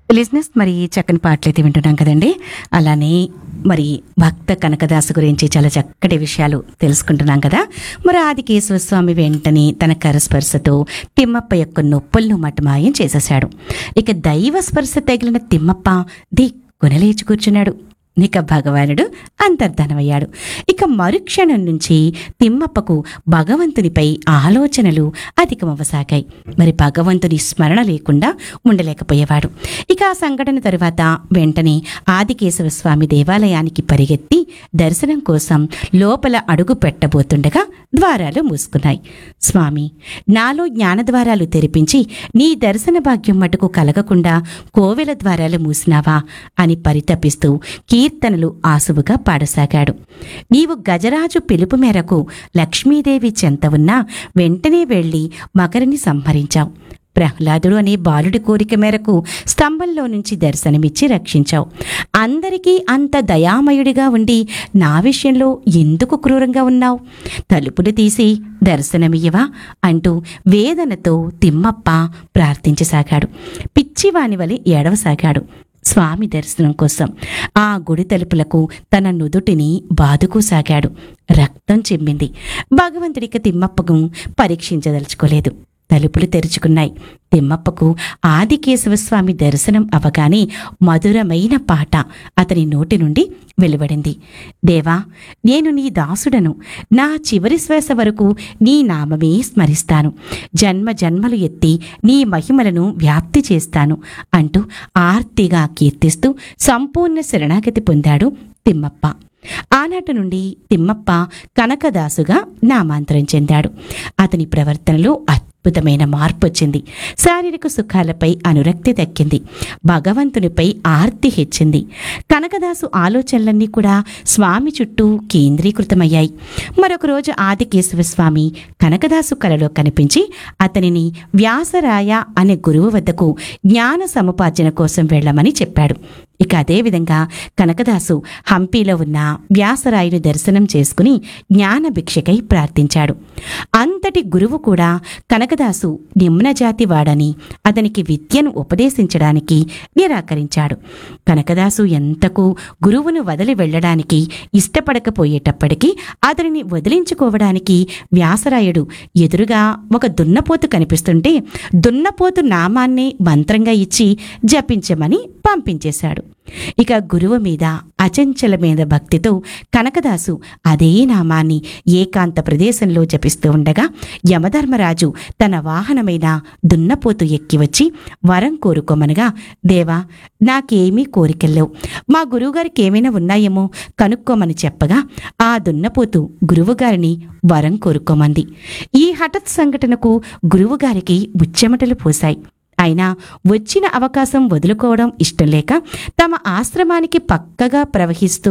లిజినెస్ మరి చక్కని పాటలు అయితే వింటున్నాం కదండి అలానే మరి భక్త కనకదాసు గురించి చాలా చక్కటి విషయాలు తెలుసుకుంటున్నాం కదా మరి ఆది కేశవ స్వామి వెంటనే తన కరస్పర్శతో తిమ్మప్ప యొక్క నొప్పులను మటుమాయం చేసేశాడు ఇక దైవ స్పర్శ తగిలిన తిమ్మప్ప దిక్కున లేచి కూర్చున్నాడు ఇక భగవానుడు అంతర్ధనమయ్యాడు ఇక మరుక్షణం నుంచి తిమ్మప్పకు భగవంతునిపై ఆలోచనలు అధికమవసాగాయి మరి భగవంతుని స్మరణ లేకుండా ఉండలేకపోయేవాడు ఇక ఆ సంఘటన తరువాత వెంటనే ఆదికేశవ స్వామి దేవాలయానికి పరిగెత్తి దర్శనం కోసం లోపల అడుగు పెట్టబోతుండగా ద్వారాలు మూసుకున్నాయి స్వామి నాలో జ్ఞానద్వారాలు తెరిపించి నీ దర్శన భాగ్యం మటుకు కలగకుండా కోవెల ద్వారాలు మూసినావా అని పరితపిస్తూ కీర్తనలు ఆసువుగా పాడసాగాడు నీవు గజరాజు పిలుపు మేరకు లక్ష్మీదేవి చెంత ఉన్నా వెంటనే వెళ్ళి మకరిని సంహరించావు ప్రహ్లాదుడు అనే బాలుడి కోరిక మేరకు స్తంభంలో నుంచి దర్శనమిచ్చి రక్షించావు అందరికీ అంత దయామయుడిగా ఉండి నా విషయంలో ఎందుకు క్రూరంగా ఉన్నావు తలుపులు తీసి దర్శనమియ్యవా అంటూ వేదనతో తిమ్మప్ప ప్రార్థించసాగాడు పిచ్చివాని వలె ఏడవసాగాడు స్వామి దర్శనం కోసం ఆ గుడి తలుపులకు తన నుదుటిని బాదుకోసాగాడు రక్తం చెమ్మింది భగవంతుడికి తిమ్మప్పకు పరీక్షించదలుచుకోలేదు తలుపులు తెరుచుకున్నాయి తిమ్మప్పకు ఆదికేశవస్వామి దర్శనం అవగానే మధురమైన పాట అతని నోటి నుండి వెలువడింది దేవా నేను నీ దాసుడను నా చివరి శ్వాస వరకు నీ నామమే స్మరిస్తాను జన్మ జన్మలు ఎత్తి నీ మహిమలను వ్యాప్తి చేస్తాను అంటూ ఆర్తిగా కీర్తిస్తూ సంపూర్ణ శరణాగతి పొందాడు తిమ్మప్ప ఆనాటి నుండి తిమ్మప్ప కనకదాసుగా నామాంతరం చెందాడు అతని ప్రవర్తనలో అద్భుతమైన మార్పు వచ్చింది శారీరక సుఖాలపై అనురక్తి దక్కింది భగవంతునిపై ఆర్తి హెచ్చింది కనకదాసు ఆలోచనలన్నీ కూడా స్వామి చుట్టూ కేంద్రీకృతమయ్యాయి మరొక రోజు ఆదికేశవ స్వామి కనకదాసు కలలో కనిపించి అతనిని వ్యాసరాయ అనే గురువు వద్దకు జ్ఞాన సముపార్జన కోసం వెళ్ళమని చెప్పాడు ఇక అదేవిధంగా కనకదాసు హంపీలో ఉన్న వ్యాసరాయుని దర్శనం చేసుకుని జ్ఞాన భిక్షకై ప్రార్థించాడు అంతటి గురువు కూడా కనకదాసు నిమ్నజాతి వాడని అతనికి విద్యను ఉపదేశించడానికి నిరాకరించాడు కనకదాసు ఎంతకు గురువును వదిలి వెళ్ళడానికి ఇష్టపడకపోయేటప్పటికీ అతనిని వదిలించుకోవడానికి వ్యాసరాయుడు ఎదురుగా ఒక దున్నపోతు కనిపిస్తుంటే దున్నపోతు నామాన్ని మంత్రంగా ఇచ్చి జపించమని పంపించేశాడు ఇక గురువు మీద అచంచలమైన భక్తితో కనకదాసు అదే నామాన్ని ఏకాంత ప్రదేశంలో జపిస్తూ ఉండగా యమధర్మరాజు తన వాహనమైన దున్నపోతు ఎక్కి వచ్చి వరం కోరుకోమనగా దేవా నాకేమీ కోరికల్లేవు మా గురువుగారికి ఏమైనా ఉన్నాయేమో కనుక్కోమని చెప్పగా ఆ దున్నపోతు గురువుగారిని వరం కోరుకోమంది ఈ హఠత్ సంఘటనకు గురువుగారికి ముచ్చెమటలు పోశాయి అయినా వచ్చిన అవకాశం వదులుకోవడం ఇష్టం లేక తమ ఆశ్రమానికి పక్కగా ప్రవహిస్తూ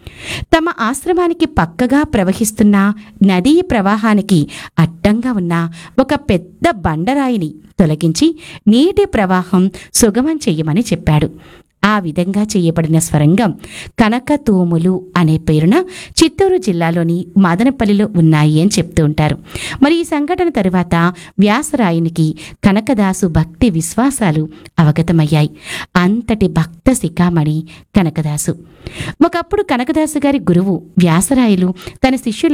తమ ఆశ్రమానికి పక్కగా ప్రవహిస్తున్న నదీ ప్రవాహానికి అడ్డంగా ఉన్న ఒక పెద్ద బండరాయిని తొలగించి నీటి ప్రవాహం సుగమం చెయ్యమని చెప్పాడు ఆ విధంగా చేయబడిన స్వరంగం కనకతూములు అనే పేరున చిత్తూరు జిల్లాలోని మదనపల్లిలో ఉన్నాయి అని చెప్తూ ఉంటారు మరి ఈ సంఘటన తరువాత వ్యాసరాయునికి కనకదాసు భక్తి విశ్వాసాలు అవగతమయ్యాయి అంతటి భక్త శిఖామణి కనకదాసు ఒకప్పుడు కనకదాసు గారి గురువు వ్యాసరాయలు తన శిష్యుల